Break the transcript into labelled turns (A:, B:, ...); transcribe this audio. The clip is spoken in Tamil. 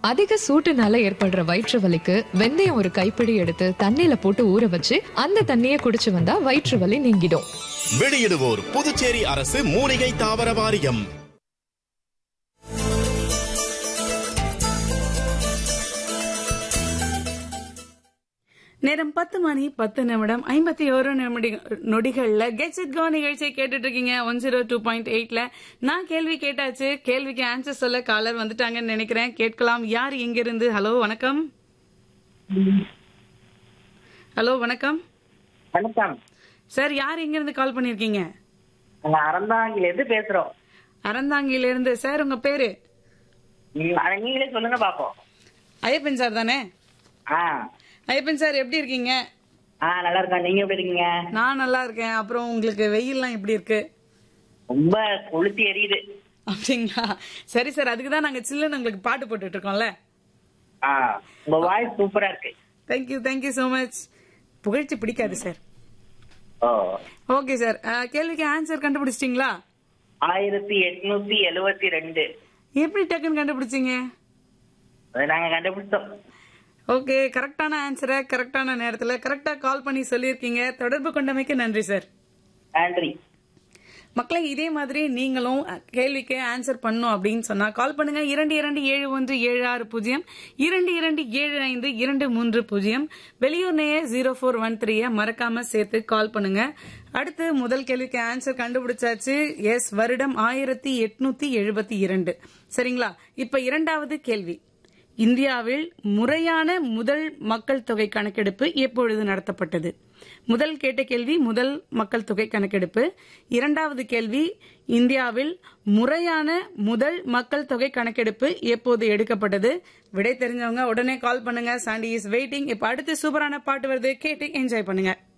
A: அதிக சூட்டுனால ஏற்படுற வயிற்று வலிக்கு வெந்தயம் ஒரு கைப்பிடி எடுத்து தண்ணியில போட்டு ஊற வச்சு அந்த தண்ணியை குடிச்சு வந்தா வயிற்று வலி நீங்கிடும்
B: வெளியிடுவோர் புதுச்சேரி அரசு மூலிகை தாவர வாரியம்
C: நேரம் பத்து மணி பத்து நிமிடம் ஐம்பத்தி ஒரு நிமிட நொடிகள்ல கெட்ஸ் இட் கோ நிகழ்ச்சியை கேட்டுட்டு இருக்கீங்க ஒன் ஜீரோ டூ பாயிண்ட் எயிட்ல நான் கேள்வி கேட்டாச்சு கேள்விக்கு ஆன்சர் சொல்ல காலர் வந்துட்டாங்கன்னு நினைக்கிறேன் கேட்கலாம் யார் எங்க இருந்து ஹலோ வணக்கம் ஹலோ வணக்கம்
D: வணக்கம்
C: சார் யார் எங்க இருந்து கால் பண்ணிருக்கீங்க
D: நாங்க அறந்தாங்கில இருந்து பேசுறோம்
C: அறந்தாங்கில இருந்து சார் உங்க பேரு
D: ம், அத நீங்களே சொல்லுங்க பாப்போம்
C: ஐயப்பன் சார் தானே
D: ஆ
C: ஐயப்பன் சார் எப்படி இருக்கீங்க
D: ஆ நல்லா இருக்கேன் நீங்க எப்படி இருக்கீங்க
C: நான் நல்லா இருக்கேன் அப்புறம் உங்களுக்கு வெயில்லாம் எப்படி இருக்கு
D: ரொம்ப கொளுத்தி எரியுது
C: அப்படிங்களா சரி சார் அதுக்கு தான் நாங்க சில்லுன்னு உங்களுக்கு பாட்டு போட்டுட்டு இருக்கோம்ல
D: ஆ உங்க வாய்ஸ் சூப்பரா இருக்கு
C: தேங்க்யூ தேங்க்யூ so மச் புகழ்ச்சி பிடிக்காது சார்
D: ஓ
C: ஓகே சார் கேள்விக்கு ஆன்சர் கண்டுபிடிச்சிட்டீங்களா
D: ஆயிரத்தி எட்நூத்தி எழுவத்தி ரெண்டு
C: எப்படி டக்குன்னு கண்டுபிடிச்சீங்க
D: அதை நாங்க கண்டுபிடிச்சோம்
C: ஓகே கரெக்டான ஆன்சரை கரெக்டான நேரத்துல கரெக்டா கால் பண்ணி சொல்லியிருக்கீங்க தொடர்பு கொண்டமைக்கு நன்றி சார்
D: நன்றி
C: மக்களை இதே மாதிரி நீங்களும் அஹ், கேள்விக்கு ஆன்சர் பண்ணும் அப்படின்னு சொன்னா கால் பண்ணுங்க இரண்டு இரண்டு ஏழு ஒன்று ஏழு ஆறு பூஜ்ஜியம் இரண்டு இரண்டு ஏழு ஐந்து இரண்டு மூன்று பூஜ்ஜியம் வெளியூர் நேய ஜீரோ ஃபோர் ஒன் த்ரீய மறக்காம சேர்த்து கால் பண்ணுங்க அடுத்து முதல் கேள்விக்கு ஆன்சர் கண்டுபிடிச்சாச்சு எஸ் வருடம் ஆயிரத்தி எட்நூத்தி எழுபத்தி இரண்டு சரிங்களா இப்ப இரண்டாவது கேள்வி இந்தியாவில் முறையான முதல் மக்கள் தொகை கணக்கெடுப்பு எப்பொழுது நடத்தப்பட்டது முதல் கேட்ட கேள்வி முதல் மக்கள் தொகை கணக்கெடுப்பு இரண்டாவது கேள்வி இந்தியாவில் முறையான முதல் மக்கள் தொகை கணக்கெடுப்பு எப்போது எடுக்கப்பட்டது விடை தெரிஞ்சவங்க உடனே கால் பண்ணுங்க சாண்டி இஸ் வெயிட்டிங் இப்ப அடுத்து சூப்பரான பாட்டு வருது கேட்டு என்ஜாய் பண்ணுங்க